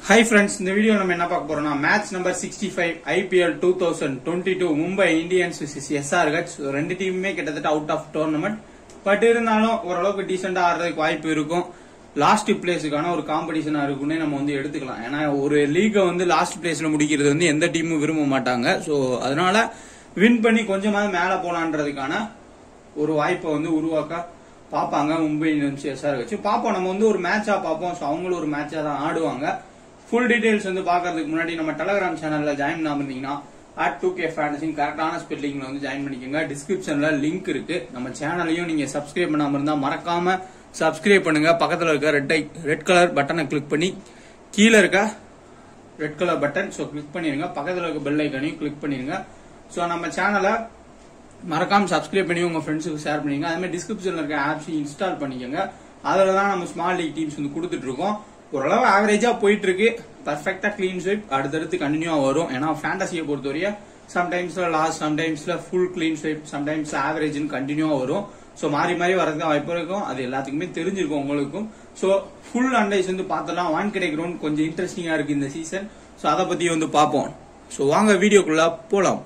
hi friends இந்த video நம்ம என்ன பார்க்க போறோம்னா match number sixty five IPL two thousand twenty two Mumbai Indians versus SR H ரெண்டு டீமுமே கிட்டத்தட்ட அவுட் ஆஃப் டோர்னமெண்ட் பட் இருந்தாலும் ஓரளவுக்கு டீசெண்டா ஆடுறதுக்கு வாய்ப்பு இருக்கும் லாஸ்ட் பிளேஸுக்கான ஒரு காம்படிஷனா இருக்குன்னே நம்ம வந்து எடுத்துக்கலாம் ஏன்னா ஒரு லீகை வந்து லாஸ்ட் பிளேஸ்ல முடிக்கிறது வந்து எந்த டீமும் விரும்ப மாட்டாங்க ஸோ அதனால வின் பண்ணி கொஞ்சமாவது மேல போலான்றதுக்கான ஒரு வாய்ப்பை வந்து உருவாக்க பார்ப்பாங்க மும்பை இந்தியன்ஸ் எஸ்ஆர் வச்சு பார்ப்போம் நம்ம வந்து ஒரு மேட்சா பார்ப்போம் ஸோ அவங்களும் ஒரு மேட்சா தான் ஆடுவாங்க ஃபுல் டீடைல்ஸ் வந்து பார்க்கறதுக்கு முன்னாடி நம்ம டெலகிராம் சேனல்ல ஜாயின் பண்ணாம இருந்தீங்கன்னா அட் டூ கே ஃபேண்டசிங் கரெக்டான ஸ்பெல்லிங்ல வந்து ஜாயின் பண்ணிக்கோங்க டிஸ்கிரிப்ஷன்ல லிங்க் இருக்கு நம்ம சேனலையும் நீங்க சப்ஸ்கிரைப் பண்ணாம இருந்தா மறக்காம சப்ஸ்கிரைப் பண்ணுங்க பக்கத்துல இருக்க ரெட் ரெட் கலர் பட்டனை கிளிக் பண்ணி கீழே இருக்க red colour button so click பண்ணிருங்க பக்கத்துல இருக்க பெல் ஐக்கனையும் கிளிக் பண்ணிருங்க ஸோ நம்ம சேனலை மறக்காம சப்ஸ்கிரைப் பண்ணி உங்க ஃப்ரெண்ட்ஸுக்கு ஷேர் பண்ணிங்க அதே மாதிரி டிஸ்கிரிப்ஷன்ல இருக்க ஆப்ஸ் இன்ஸ்டால் பண்ணிக்கோங்க அதுல தான் நம்ம ஸ்மால் லீக் டீம்ஸ் வந்து கொடுத்துட்டு இருக்கோம் ஓரளவு ஆவரேஜா போயிட்டு இருக்கு பர்ஃபெக்டா கிளீன் ஸ்வைப் அடுத்தடுத்து கண்டினியூவா வரும் ஏன்னா ஃபேண்டசியை பொறுத்தவரைய சம்டைம்ஸ்ல லாஸ்ட் சம்டைம்ஸ்ல ஃபுல் கிளீன் ஸ்வைப் சம்டைம்ஸ் ஆவரேஜ்னு கண்டினியூவா வரும் ஸோ மாறி மாறி வரதுக்கு வாய்ப்பு இருக்கும் அது எல்லாத்துக்குமே தெரிஞ்சிருக்கும் உங்களுக்கும் ஸோ ஃபுல் அண்டைஸ் வந்து பார்த்தலாம் வான்கடை கிரவுண்ட் கொஞ்சம் இன்ட்ரெஸ்டிங்கா இருக்கு இந்த சீசன் ஸோ அதை பத்தி வந்து பார்ப்போம் ஸோ வாங்க வீடியோக்குள்ள போலாம்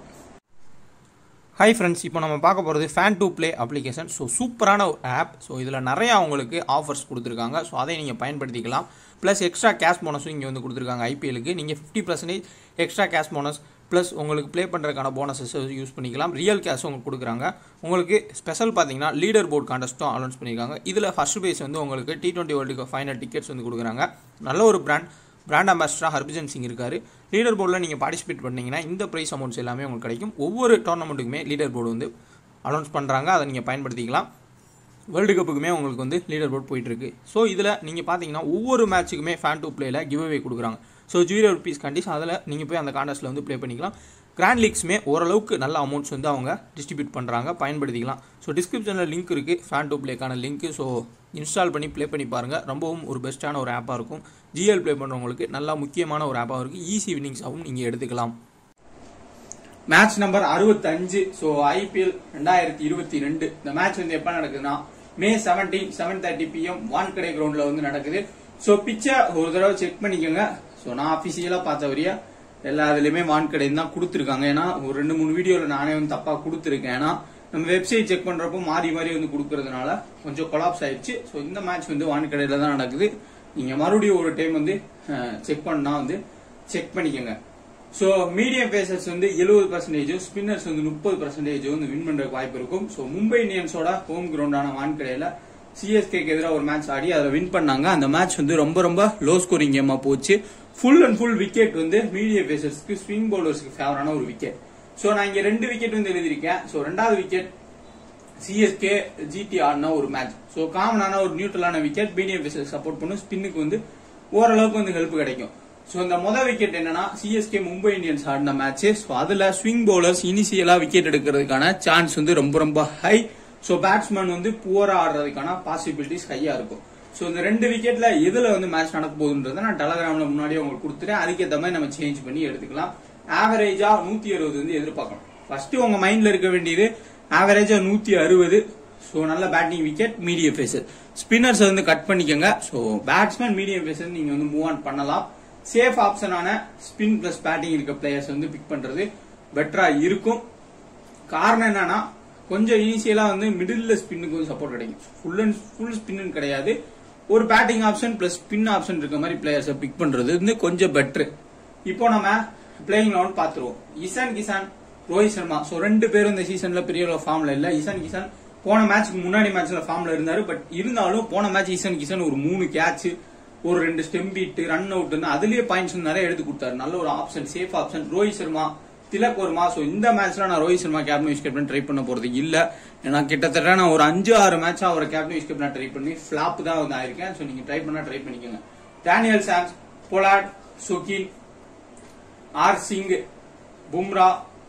ஹாய் ஃப்ரெண்ட்ஸ் இப்போ நம்ம பார்க்க போகிறது fan to play application so சூப்பரான ஒரு ஆப் ஸோ இதில் நிறையா உங்களுக்கு ஆஃபர்ஸ் கொடுத்துருக்காங்க ஸோ அதை நீங்கள் பயன்படுத்திக்கலாம் ப்ளஸ் எக்ஸ்ட்ரா கேஷ் போனஸும் இங்கே வந்து கொடுத்துருக்காங்க ஐபிஎலுக்கு நீங்கள் fifty percentage extra cash bonus plus உங்களுக்கு ப்ளே பண்ணுறதுக்கான போனஸஸ் யூஸ் பண்ணிக்கலாம் ரியல் கேஷும் உங்களுக்கு கொடுக்குறாங்க உங்களுக்கு ஸ்பெஷல் பார்த்தீங்கன்னா லீடர் போர்ட் கான்டெஸ்ட்டும் அனௌன்ஸ் பண்ணியிருக்காங்க இதில் ஃபர்ஸ்ட் பேஸ் வந்து உங்களுக்கு T twenty world final tickets வந்து கொடுக்குறாங்க நல்ல ஒரு பிராண்ட் பிராண்ட் அம்பாசிடராக ஹர்பஜன் சிங் இருக்காரு லீடர் போர்டில் நீங்கள் பார்ட்டிசிபேட் பண்ணீங்கன்னா இந்த ப்ரைஸ் அமௌண்ட்ஸ் எல்லாமே உங்களுக்கு கிடைக்கும் ஒவ்வொரு டோர்னமெண்ட்டுக்குமே லீடர் போர்டு வந்து அனௌன்ஸ் பண்ணுறாங்க அதை நீங்கள் பயன்படுத்திக்கலாம் வேர்ல்டு கப்புக்குமே உங்களுக்கு வந்து லீடர் போர்டு போயிட்டுருக்கு ஸோ இதில் நீங்கள் பார்த்தீங்கன்னா ஒவ்வொரு மேட்ச்சுக்குமே ஃபேன் டூ பிளேயில் கிவ் அவே கொடுக்குறாங்க ஸோ ஜீரோ ருபீஸ் கண்டிஸ் அதில் நீங்கள் போய் அந்த கான்டெஸ்ட்டில் வந்து ப்ளே பண்ணிக்கலாம் கிராண்ட் லீக்ஸுமே ஓரளவுக்கு நல்ல அமௌண்ட்ஸ் வந்து அவங்க டிஸ்ட்ரிபியூட் பண்ணுறாங்க பயன்படுத்திக்கலாம் ஸோ டிஸ்கிரிப்ஷனில் லிங்க் இருக்குது ஃபேன் டூ ப்ளேக்கான லிங்க் ஸோ இன்ஸ்டால் பண்ணி ப்ளே பண்ணி பாருங்கள் ரொம்பவும் ஒரு பெஸ்ட்டான ஒரு ஆப்பாக இருக்கும் ஜிஎல் ப்ளே பண்ணுறவங்களுக்கு நல்லா முக்கியமான ஒரு ஆப்பாக இருக்குது ஈஸி வின்னிங்ஸாகவும் நீங்கள் எடுத்துக்கலாம் மேட்ச் நம்பர் அறுபத்தஞ்சு ஸோ ஐபிஎல் ரெண்டாயிரத்தி இருபத்தி ரெண்டு இந்த மேட்ச் வந்து எப்போ நடக்குதுன்னா May seventeen seven thirty PM Wankhede கிரவுண்ட்ல வந்து நடக்குது ஸோ பிச்சை ஒரு தடவை செக் பண்ணிக்கோங்க ஸோ நான் அஃபிஷியலாக பார்த்த வரையா எல்லா இதுலயுமே வான்கடை தான் கொடுத்துருக்காங்க ஏன்னா ஒரு ரெண்டு மூணு வீடியோல நானே வந்து தப்பா கொடுத்துருக்கேன் ஏன்னா நம்ம வெப்சைட் செக் பண்றப்போ மாறி மாறி வந்து கொடுக்கறதுனால கொஞ்சம் கொலாப்ஸ் ஆயிடுச்சு ஸோ இந்த மேட்ச் வந்து வான்கடையில தான் நடக்குது நீங்க மறுபடியும் ஒரு டைம் வந்து செக் பண்ணா வந்து செக் பண்ணிக்கோங்க ஸோ மீடியம் பேசர்ஸ் வந்து எழுபது பர்சன்டேஜும் ஸ்பின்னர்ஸ் வந்து முப்பது பர்சன்டேஜ் வந்து வின் பண்றதுக்கு வாய்ப்பு இருக்கும் ஸோ மும்பை இந்தியன்ஸோட ஹோம் கிரவுண்டான வான்கடையில சிஎஸ்கேக்கு எதிராக ஒரு மேட்ச் ஆடி அதில் வின் பண்ணாங்க அந்த மேட்ச் வந்து ரொம்ப ரொம்ப லோ ஸ்கோரிங் கேமா போச்சு ஃபுல் அண்ட் ஃபுல் விக்கெட் வந்து மீடியம் பேசர்ஸ்க்கு ஸ்விங் பவுலர்ஸ்க்கு ஃபேவரான ஒரு விக்கெட் ஸோ நான் இங்க ரெண்டு விக்கெட் வந்து எழுதியிருக்கேன் ஸோ ரெண்டாவது விக்கெட் சிஎஸ்கே ஜிடி ஆடின ஒரு மேட்ச் ஸோ காமனான ஒரு நியூட்ரலான விக்கெட் மீடியம் பேசர் சப்போர்ட் பண்ணும் ஸ்பின்னுக்கு வந்து ஓரளவுக்கு வந்து ஹெல்ப் கிடைக்கும் ஸோ இந்த மொதல் விக்கெட் என்னன்னா சிஎஸ்கே மும்பை இந்தியன்ஸ் ஆடின மேட்ச் ஸோ அதுல ஸ்விங் பவுலர்ஸ் இனிஷியலா விக்கெட் எடுக்கிறதுக்கான சான்ஸ் வந்து ரொம்ப ரொம்ப ஹை ஸோ பேட்ஸ்மேன் வந்து புவரா ஆடுறதுக்கான பாசிபிலிட்டிஸ் ஹையா இருக்கும் ஸோ இந்த ரெண்டு விக்கெட்ல எதுல வந்து மேட்ச் நடக்க போகுதுன்றத நான் டெலகிராம்ல முன்னாடியே உங்களுக்கு கொடுத்துட்டேன் அதுக்கேற்ற மாதிரி நம்ம சேஞ்ச் பண்ணி எடுத்துக்கலாம் ஆவரேஜா நூத்தி அறுபது வந்து எதிர்பார்க்கணும் ஃபர்ஸ்ட் உங்க மைண்ட்ல இருக்க வேண்டியது ஆவரேஜா நூத்தி அறுபது ஸோ நல்ல batting wicket medium pacer spinners வந்து கட் பண்ணிக்கோங்க ஸோ பேட்ஸ்மேன் மீடியம் பேசர் நீங்க வந்து மூவ் ஆன் பண்ணலாம் சேஃப் ஆப்ஷனான ஸ்பின் பிளஸ் பேட்டிங் இருக்க பிளேயர்ஸ் வந்து பிக் பண்றது பெட்டரா இருக்கும் காரணம் என்னன்னா கொஞ்சம் இனிஷியலா வந்து மிடில் ஸ்பின்னுக்கு வந்து சப்போர்ட் கிடைக்கும் ஃபுல் அண்ட் ஃபுல் ஸ்பின்னு கிடையாது ஒரு batting option plus spin option இருக்க மாதிரி பிளேயர்ஸை பிக் பண்றது வந்து கொஞ்சம் பெட்ரு இப்போ நம்ம பிளேயிங் லெவன் பாத்துருவோம் இசான் கிசான் ரோஹித் சர்மா சோ ரெண்டு பேரும் இந்த சீசன்ல பெரிய ஃபார்ம்ல இல்ல இசான் கிசான் போன மேட்ச்க்கு முன்னாடி மேட்ச்ல ஃபார்ம்ல இருந்தாரு பட் இருந்தாலும் போன மேட்ச் இசான் கிசான் ஒரு மூணு கேட்ச் ஒரு ரெண்டு ஸ்டெம் பீட் ரன் அவுட் அதுலயே பாயிண்ட்ஸ் நிறைய எடுத்து கொடுத்தாரு நல்ல ஒரு option safe option Rohit Sharma Tilak Varma so இந்த மேட்ச்ல நான் Rohit Sharma captain vice captain try பண்ண போறது இல்ல ஏன்னா கிட்டத்தட்ட நான் ஒரு அஞ்சு ஆறு மேட்சா அவரை கேப்டன் வைஸ் கேப்டன் ட்ரை பண்ணி ஃபிளாப் தான் வந்து ஆயிருக்கேன் ஸோ நீங்க ட்ரை பண்ணா ட்ரை பண்ணிக்கோங்க Daniel Sams Pollard Shokeen R Singh Bumrah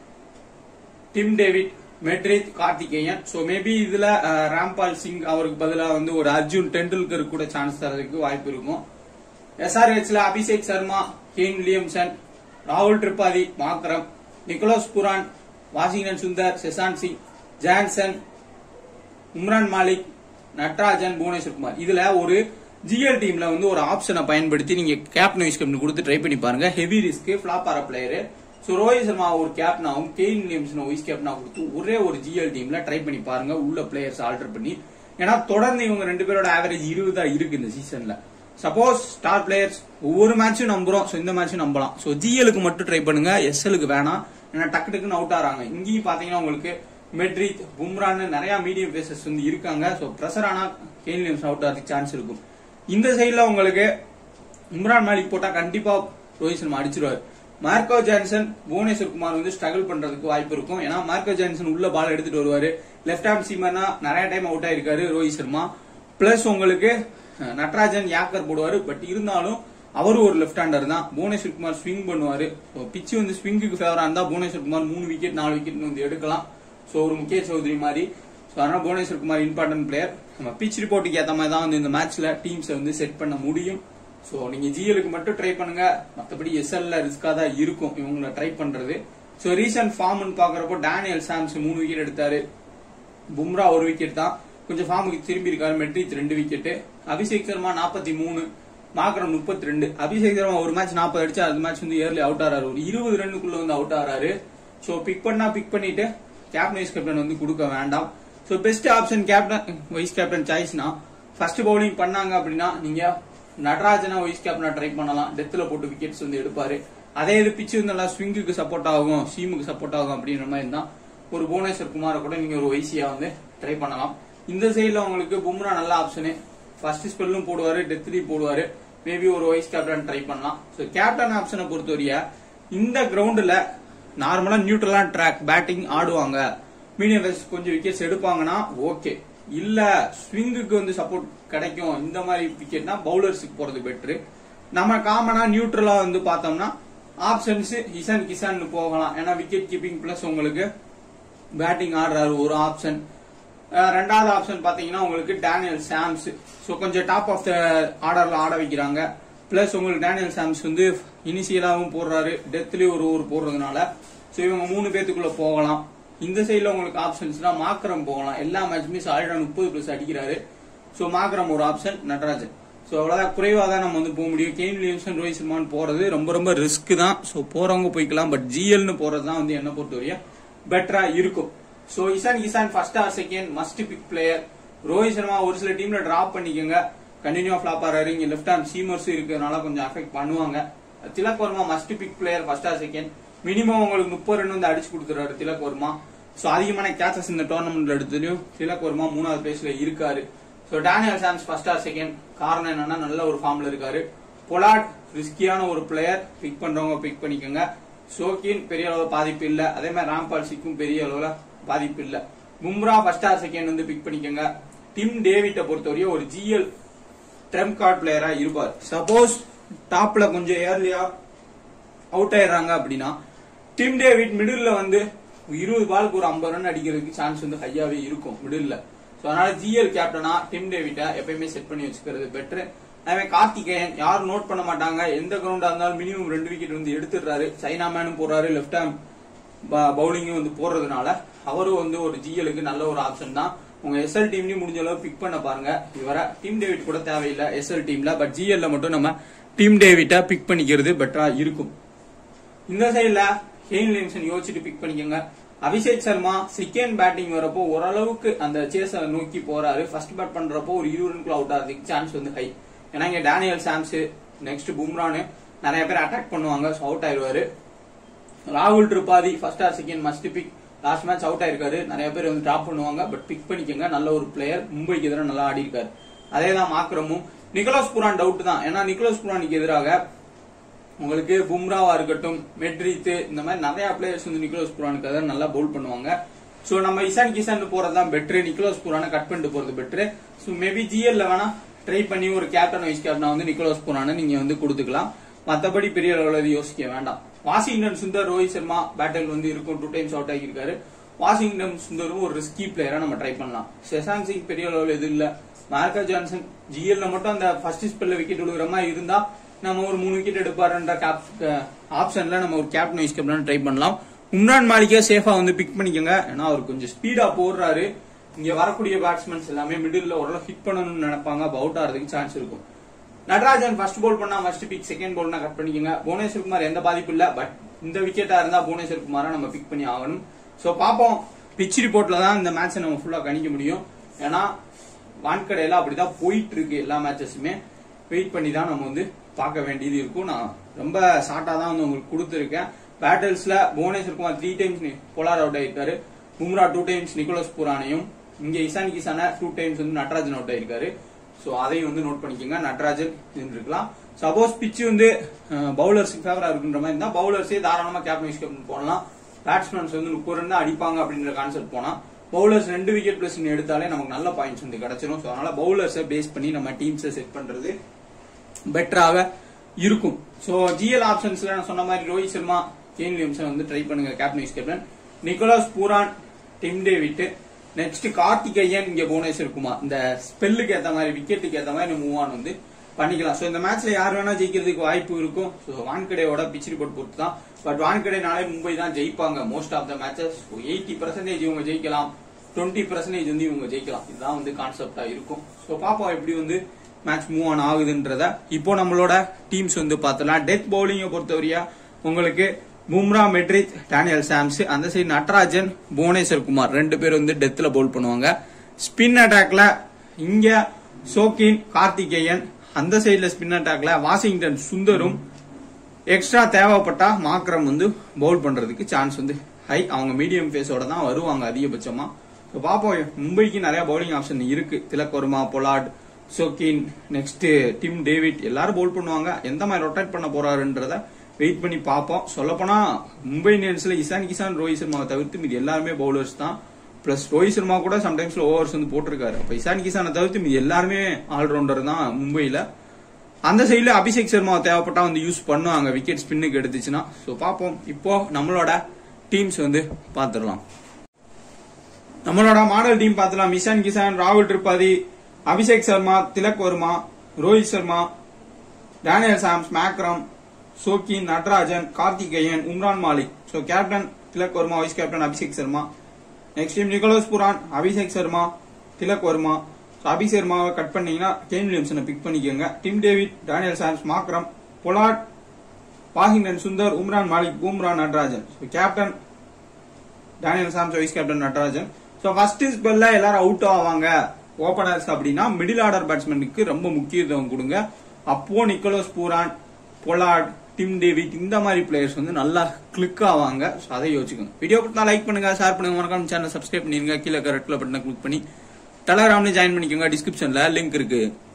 Tim David Meredith Karthikeyan so maybe இதுல ராம்பால் சிங் அவருக்கு பதிலாக வந்து ஒரு அர்ஜுன் டெண்டுல்கர் கூட சான்ஸ் தரதுக்கு வாய்ப்பு இருக்கும் எஸ்ஆர்ஹெச்ல அபிஷேக் சர்மா கேன் வில்லியம்சன் ராகுல் Tripathi Markram Nicholas Pooran Washington Sundar செசான் சிங் ஜான்சன் உம்ரான் மாலிக் நட்ராஜன் புவனேஸ்வர் குமார் இதுல ஒரு ஜிஎல் டீம்ல வந்து ஒரு ஆப்ஷனை பயன்படுத்தி நீங்க கேப்டன் வைஸ் கேப்டன் கொடுத்து ட்ரை பண்ணி பாருங்க ஹெவி ரிஸ்க் ஃபிளாப் ஆற பிளேயர் ஸோ ரோஹித் சர்மா ஒரு கேப்டனாகவும் கெயின் வில்லியம்சன் வைஸ் கேப்டனா கொடுத்து ஒரே ஒரு ஜிஎல் டீம்ல ட்ரை பண்ணி பாருங்க உள்ள பிளேயர்ஸ் ஆல்டர் பண்ணி ஏன்னா தொடர்ந்து இவங்க ரெண்டு பேரோட ஆவரேஜ் இருபதா இருக்கு இந்த சீசன்ல சப்போஸ் ஸ்டார் பிளேயர்ஸ் ஒவ்வொரு மேட்சும் நம்புறோம் ஸோ இந்த மேட்சும் நம்பலாம் ஸோ ஜிஎலுக்கு மட்டும் ட்ரை பண்ணுங்க எஸ்எலுக்கு வேணாம் ஏன்னா டக்கு டக்குன்னு அவுட் ஆறாங்க இங்கேயும் பாத்தீங்கன்னா உங்களுக்கு மெட்ரித் பும்ரான்னு நிறைய மீடியம் பேசஸ் வந்து இருக்காங்க ஸோ ப்ரெஷர் ஆனா கெயின் வில்லியம்ஸ் அவுட் ஆகிறதுக்கு சான்ஸ் இருக்கும் இந்த சைடுல உங்களுக்கு இம்ரான் மாலிக் போட்டா கண்டிப்பா ரோஹித் சர்மா அடிச்சிருவாரு மார்க்கோ ஜான்சன் புவனேஸ்வர் குமார் வந்து ஸ்ட்ரகிள் பண்றதுக்கு வாய்ப்பு இருக்கும் ஏன்னா மார்க்கோ ஜான்சன் உள்ள பால் எடுத்துட்டு வருவாரு லெஃப்ட் ஹேண்ட் சீமர்னா நிறைய டைம் அவுட் ஆயிருக்காரு ரோஹித் சர்மா பிளஸ் உங்களுக்கு அஹ், நட்ராஜன் யாக்கர் போடுவாரு பட் இருந்தாலும் அவரும் ஒரு லெஃப்ட் ஹேண்டர் தான் புவனேஸ்வர் குமார் ஸ்விங் பண்ணுவாரு பிச்சு வந்து ஸ்விங்குக்கு ஃபேவரா இருந்தா புவனேஸ்வர் குமார் மூணு விக்கெட் நாலு விக்கெட் வந்து எடுக்கலாம் சோ ஒரு முக்கிய சௌத்ரி மாதிரி சோ அதனால புவனேஸ்வர் குமார் இம்பார்ட்டன்ட் பிளேயர் நம்ம பிச் ரிப்போர்ட்டுக்கு ஏத்த மாதிரி தான் வந்து இந்த மேட்ச்ல டீம்ஸை வந்து செட் பண்ண முடியும் சோ நீங்க ஜிஎலுக்கு மட்டும் ட்ரை பண்ணுங்க மத்தபடி எஸ்எல்ல ரிஸ்கா தான் இருக்கும் இவங்கள ட்ரை பண்றது சோ ரீசன்ட் ஃபார்ம்னு பாக்குறப்போ டேனியல் சாம்ஸ் மூணு விக்கெட் எடுத்தாரு பும்ரா ஒரு விக்கெட் தான் கொஞ்சம் ஃபார்முக்கு திரும்பி இருக்காரு மெட்ரித் ரெண்டு விக்கெட் அபிஷேக் சர்மா நாற்பத்தி மூணு மாக்கரம் முப்பத்தி ரெண்டு அபிஷேக் சர்மா ஒரு மேட்ச் நாற்பது அடிச்சா அந்த மேட்ச் வந்து இயர்லி அவுட் ஆறாரு ஒரு இருபது ரன்னுக்குள்ள வந்து அவுட் ஆறாரு சோ பிக் பண்ணா பிக் பண்ணிட்டு கேப்டன் வைஸ் கேப்டன் வந்து கொடுக்க வேண்டாம் so best option captain vice captain சாய்ஸ்னா ஃபர்ஸ்ட் பவுலிங் பண்ணாங்க அப்படின்னா நீங்க நடராஜனா வைஸ் கேப்டனா ட்ரை பண்ணலாம் டெத்ல போட்டு விக்கெட்ஸ் வந்து எடுப்பாரு அதே இது பிச்சு வந்து நல்லா ஸ்விங்குக்கு சப்போர்ட் ஆகும் சீமுக்கு சப்போர்ட் ஆகும் அப்படின்ற மாதிரி தான் ஒரு புவனேஸ்வர் குமாரை கூட நீங்க ஒரு வைசியா வந்து ட்ரை பண்ணலாம் இந்த சைடுல உங்களுக்கு பும்ரா நல்ல ஆப்ஷனு ஃபர்ஸ்ட் ஸ்பெல்லும் போடுவாரு டெத்லயும் போடுவாரு மேபி ஒரு வைஸ் கேப்டன் ட்ரை பண்ணலாம் ஸோ கேப்டன் ஆப்ஷனை பொறுத்தவரைய இந்த கிரவுண்டுல நார்மலா நியூட்ரலான ட்ராக் பேட்டிங் ஆடுவாங்க மீடியம் பேஸ் கொஞ்சம் விக்கெட்ஸ் எடுப்பாங்கன்னா ஓகே இல்ல ஸ்விங்குக்கு வந்து சப்போர்ட் கிடைக்கும் இந்த மாதிரி விக்கெட்னா பவுலர்ஸுக்கு போறது பெட்ரு நம்ம காமனா நியூட்ரலா வந்து பார்த்தோம்னா ஆப்ஷன்ஸ் இசான் கிசான் போகலாம் ஏன்னா விக்கெட் கீப்பிங் பிளஸ் உங்களுக்கு பேட்டிங் ஆடுறாரு ஒரு ஆப்ஷன் ரெண்டாவது ஆப்ஷன் பாத்தீங்கன்னா உங்களுக்கு டேனியல் சாம்ஸ் ஸோ கொஞ்சம் டாப் ஆஃப் த ஆர்டர்ல ஆட வைக்கிறாங்க பிளஸ் உங்களுக்கு டேனியல் சாம்ஸ் வந்து இனிஷியலாவும் போடுறாரு டெத்லயும் ஒரு ஓவர் போடுறதுனால ஸோ இவங்க மூணு பேத்துக்குள்ள போகலாம் இந்த சைடுல உங்களுக்கு ஆப்ஷன்ஸ்னா மாக்கரம் போகலாம் எல்லா மேட்சுமே சாலிடா முப்பது பிளஸ் அடிக்கிறாரு ஸோ மாக்கரம் ஒரு ஆப்ஷன் நடராஜன் ஸோ அவ்வளோதான் குறைவாக தான் நம்ம வந்து போக முடியும் கெயின் வில்லியம்சன் ரோஹித் சர்மான் போறது ரொம்ப ரொம்ப ரிஸ்க் தான் ஸோ போறவங்க போய்க்கலாம் பட் ஜிஎல்னு போறது தான் வந்து என்ன பொறுத்தவரையும் பெட்டரா இருக்கும் so Ishan Kishan first or second must pick player Rohit Sharma ஒரு சில டீம்ல டிராப் பண்ணிக்கோங்க கண்டினியூ ஃபிளாப் ஆறாரு இங்க லெஃப்ட் ஹேண்ட் சீமர்ஸும் இருக்கிறதுனால கொஞ்சம் அஃபெக்ட் பண்ணுவாங்க Tilak Varma must pick player first or second minimum உங்களுக்கு முப்பது ரன் வந்து அடிச்சு கொடுத்துறாரு திலக் வர்மா ஸோ அதிகமான கேச்சஸ் இந்த டோர்னமெண்ட்ல எடுத்ததுலயும் திலக் வர்மா மூணாவது பிளேஸ்ல இருக்காரு so Daniel Sams first or second காரணம் என்னன்னா நல்ல ஒரு ஃபார்ம்ல இருக்காரு பொலாட் ரிஸ்கியான ஒரு பிளேயர் பிக் பண்றவங்க பிக் பண்ணிக்கோங்க சோகின் பெரிய அளவு பாதிப்பு இல்ல அதே மாதிரி ராம்பால் சிக்கும் பெரிய அளவுல பாதிப்பு இல்ல பும்ரா ஃபர்ஸ்ட் ஆர் செகண்ட் வந்து பிக் பண்ணிக்கோங்க டிம் டேவிட்டை பொறுத்தவரையும் ஒரு ஜிஎல் ட்ரெம்ப் கார்டு பிளேயரா இருப்பார் சப்போஸ் டாப்ல கொஞ்சம் ஏர்லியா அவுட் ஆயிடுறாங்க அப்படின்னா டிம் டேவிட் மிடில்ல வந்து இருபது பாலுக்கு ஒரு ஐம்பது ரன் அடிக்கிறதுக்கு சான்ஸ் வந்து ஹையாவே இருக்கும் மிடில்ல சோ அதனால ஜிஎல் கேப்டனா டிம் டேவிட்டை எப்பயுமே செட் பண்ணி வச்சுக்கிறது பெட்ரு அதே மாதிரி கார்த்திகேயன் யாரும் நோட் பண்ண மாட்டாங்க எந்த கிரவுண்டா இருந்தாலும் மினிமம் ரெண்டு விக்கெட் வந்து எடுத்துடுறாரு சைனா மேனும் போடுறாரு லெஃப்ட் ஹேம் பவுலிங்கும் வந்து போடுறதுனால அவரும் வந்து ஒரு ஜிஎலுக்கு நல்ல ஒரு ஆப்ஷன் தான் உங்க எஸ்எல் டீம்லயும் முடிஞ்ச அளவு பிக் பண்ண பாருங்க இவர டீம் டேவிட் கூட தேவையில்லை எஸ்எல் டீம்ல பட் ஜிஎல்ல மட்டும் நம்ம டீம் டேவிட்டா பிக் பண்ணிக்கிறது பெட்டரா இருக்கும் இந்த சைடுல ஹெயின் லிம்சன் யோசிச்சுட்டு பிக் பண்ணிக்கோங்க அபிஷேக் சர்மா செகண்ட் பேட்டிங் வரப்போ ஓரளவுக்கு அந்த சேஸ நோக்கி போறாரு ஃபர்ஸ்ட் பேட் பண்றப்போ ஒரு இருபது ரன்குள்ள அவுட் ஆகிறதுக்கு சான்ஸ் வந்து ஹை ஏன்னா இங்க டேனியல் சாம்ஸ் நெக்ஸ்ட் பும்ரானு நிறைய பேர் அட்டாக் பண்ணுவாங்க அவுட் ஆயிருவாரு ராகுல் Tripathi first or second must pick last match out ஆயிருக்காரு நிறைய பேர் வந்து ட்ராப் பண்ணுவாங்க பட் பிக் பண்ணிக்கோங்க நல்ல ஒரு பிளேயர் மும்பைக்கு எதிராக நல்லா ஆடி இருக்காரு அதே தான் மாக்ரமும் நிக்கோலஸ் புரான் டவுட் தான் ஏன்னா நிக்கோலஸ் புரானுக்கு எதிராக உங்களுக்கு பும்ராவா இருக்கட்டும் மெட்ரித் இந்த மாதிரி நிறைய பிளேயர்ஸ் வந்து நிக்கோலஸ் புரானுக்கு எதிராக நல்லா பவுல் பண்ணுவாங்க சோ நம்ம இசான் கிசான் போறது தான் பெட்ரு நிக்கோலஸ் புரானை கட் பண்ணிட்டு போறது பெட்ரு சோ மேபி ஜிஎல்ல வேணா ட்ரை பண்ணி ஒரு கேப்டன் வைஸ் கேப்டனா வந்து நிக்கோலஸ் புரானை நீங்க வந்து கொடுத்துக்கலாம் மத்தபடி பெரிய அளவுல இது யோசிக்க வேண்டாம் வாஷிங்டன் சுந்தர் ரோஹித் சர்மா பேட்டில் வந்து இருக்கும் டூ டைம்ஸ் அவுட் ஆகியிருக்காரு வாஷிங்டன் சுந்தரும் ஒரு ரிஸ்கி பிளேயரா நம்ம ட்ரை பண்ணலாம் செசான் சிங் பெரிய அளவுல எதுவும் இல்ல மார்க்கா ஜான்சன் ஜிஎல்ல மட்டும் அந்த ஃபர்ஸ்ட் ஸ்பெல்ல விக்கெட் விழுகிற மாதிரி இருந்தா நம்ம ஒரு மூணு விக்கெட் எடுப்பாருன்ற ஆப்ஷன்ல நம்ம ஒரு கேப்டன் வைஸ் கேப்டன் ட்ரை பண்ணலாம் உம்ரான் மாலிகா சேஃபா வந்து பிக் பண்ணிக்கோங்க ஏன்னா அவர் கொஞ்சம் ஸ்பீடா போடுறாரு இங்க வரக்கூடிய பேட்ஸ்மேன்ஸ் எல்லாமே மிடில் ஓரளவு ஹிட் பண்ணணும்னு நினைப்பாங்க அவுட் ஆறதுக்கு சான்ஸ் இருக்கும் நடராஜன் ஃபர்ஸ்ட் போல் பண்ணா ஃபர்ஸ்ட் பிக் செகண்ட் போல்னா கட் பண்ணிக்கோங்க புவனேஸ்வர் குமார் எந்த பாதிப்பும் இல்ல பட் இந்த விக்கெட்டா இருந்தா புவனேஸ்வர் குமாரை நம்ம பிக் பண்ணி ஆகணும் சோ பாப்போம் பிச் ரிப்போர்ட்ல தான் இந்த மேட்சை நம்ம ஃபுல்லா கணிக்க முடியும் ஏன்னா வான்கடையில அப்படிதான் போயிட்டு இருக்கு எல்லா மேட்சஸுமே வெயிட் பண்ணி தான் நம்ம வந்து பார்க்க வேண்டியது இருக்கும் நான் ரொம்ப ஷார்ட்டா தான் வந்து உங்களுக்கு கொடுத்துருக்கேன் பேட்டில்ஸ்ல Bhuvneshwar Kumar three times Pollard out ஆயிருக்காரு பும்ரா டூ டைம்ஸ் நிக்கோலஸ் புரானையும் இங்க இசான் கிசான டூ டைம்ஸ் வந்து நட்ராஜன் அவுட் ஆயிருக்காரு சோ அதையும் வந்து நோட் பண்ணிக்கோங்க நட்ராஜன் இருந்திருக்கலாம் சப்போஸ் பிச் வந்து பவுலர்ஸ்க்கு ஃபேவரா இருக்குன்ற மாதிரி இருந்தா பவுலர்ஸே தாராளமா கேப்டன் வைஸ் கேப்டன் போடலாம் பேட்ஸ்மேன்ஸ் வந்து முப்பது ரன் தான் அடிப்பாங்க அப்படின்ற கான்செப்ட் போனா பவுலர்ஸ் ரெண்டு விக்கெட் பிளஸ் எடுத்தாலே நமக்கு நல்ல பாயிண்ட்ஸ் வந்து கிடைச்சிரும் சோ அதனால பவுலர்ஸை பேஸ் பண்ணி நம்ம டீம்ஸை செட் பண்றது பெட்டராக இருக்கும் சோ ஜிஎல் ஆப்ஷன்ஸ்ல நான் சொன்ன மாதிரி ரோஹித் சர்மா கேன் வில்லியம்சன் வந்து ட்ரை பண்ணுங்க captain vice captain Nicholas Pooran Tim David next Karthikeyan இங்க புவனேஸ்வர் குமார் இந்த ஸ்பெல்லுக்கு ஏத்த மாதிரி விக்கெட்டுக்கு ஏத்த மாதிரி மூவ் ஆன் வந்து பண்ணிக்கலாம் சோ இந்த மேட்ச்ல யார் வேணா ஜெயிக்கிறதுக்கு வாய்ப்பு இருக்கும் சோ வான்கடையோட பிச் ரிப்போர்ட் பொறுத்து தான் பட் வான்கடைனாலே மும்பை தான் ஜெயிப்பாங்க most of the matches eighty percentage இவங்க ஜெயிக்கலாம் டுவெண்ட்டி பர்சன்டேஜ் வந்து இவங்க ஜெயிக்கலாம் இதுதான் வந்து கான்செப்டா இருக்கும் சோ பாப்போம் எப்படி வந்து மேட்ச் மூவ் ஆன் ஆகுதுன்றத இப்போ நம்மளோட டீம்ஸ் வந்து பார்த்தலாம் டெத் பவுலிங்கை பொறுத்தவரையா உங்களுக்கு பும்ரா மெட்ரிக் டேனியல் சாம்ஸ் அந்த சைடு நட்ராஜன் புவனேஸ்வர் குமார் ரெண்டு பேர் வந்து டெத்ல பவுல் பண்ணுவாங்க ஸ்பின் அட்டாக்ல இங்க சோகின் கார்த்திகேயன் அந்த சைடுல ஸ்பின் அட்டாக்ல வாஷிங்டன் சுந்தரும் எக்ஸ்ட்ரா தேவைப்பட்டா மாக்ரம் வந்து பவுல் பண்றதுக்கு சான்ஸ் வந்து ஹை அவங்க மீடியம் ஃபேஸோட தான் வருவாங்க அதிகபட்சமா So பாப்போம் மும்பைக்கு நிறைய பவுலிங் ஆப்ஷன் இருக்கு Tilak Varma Pollard Shokeen next Tim David எல்லாரும் பவுல் பண்ணுவாங்க எந்த மாதிரி ரொட்டேட் பண்ண போறாருன்றத வெயிட் பண்ணி பார்ப்போம் சொல்லப்போனா மும்பை இந்தியன்ஸ்ல இசான் கிசான் ரோஹித் சர்மாவை தவிர்த்து மீது எல்லாருமே பவுலர்ஸ் தான் பிளஸ் ரோஹித் சர்மா கூட சம்டைம்ஸ்ல ஓவர்ஸ் வந்து போட்டிருக்காரு அப்ப இசான் கிசானை தவிர்த்து மீது எல்லாருமே ஆல்ரவுண்டர் தான் மும்பைல அந்த சைடுல அபிஷேக் சர்மா தேவைப்பட்டா வந்து யூஸ் பண்ணுவாங்க விக்கெட் ஸ்பின்னுக்கு எடுத்துச்சுன்னா சோ பாப்போம் இப்போ நம்மளோட டீம்ஸ் வந்து பாத்துடலாம் நம்மளோட மாடல் டீம் பார்த்தலாம் மிஷான் கிசான் ராகுல் Tripathi Abhishek Sharma Tilak Varma Rohit Sharma Daniel Sams Markram Shokeen Natarajan Karthikeyan Umran Malik so captain Tilak Varma vice captain Abhishek Sharma next team Nicholas Pooran Abhishek Sharma Tilak Varma So, Abhishek சர்மாவை கட் பண்ணீங்கன்னா கேன் வில்லியம்சனை பிக் பண்ணிக்கோங்க Tim David Daniel Sams Markram Pollard Washington Sundar Umran Malik Bumrah Natarajan captain Daniel Sams vice captain Natarajan so first ஸ்பெல்ல எல்லாரும் out ஆவாங்க openers அப்படின்னா middle order பேட்ஸ்மேனுக்கு ரொம்ப முக்கியத்துவம் கொடுங்க அப்போ Nicholas Pooran Pollard Tim David இந்த மாதிரி பிளேயர்ஸ் வந்து நல்லா கிளிக் ஆவாங்க So, அதை யோசிச்சுக்கோங்க வீடியோ பிடிச்சா லைக் பண்ணுங்க ஷேர் பண்ணுங்க மறக்காம சேனல் சப்ஸ்கிரைப் பண்ணிருங்க கீழே ரெட்டில் பட்டனை கிளிக் பண்ணி டெலகிராம்ல ஜாயின் பண்ணிக்கோங்க டிஸ்கிரிப்ஷன்ல லிங்க் இருக்கு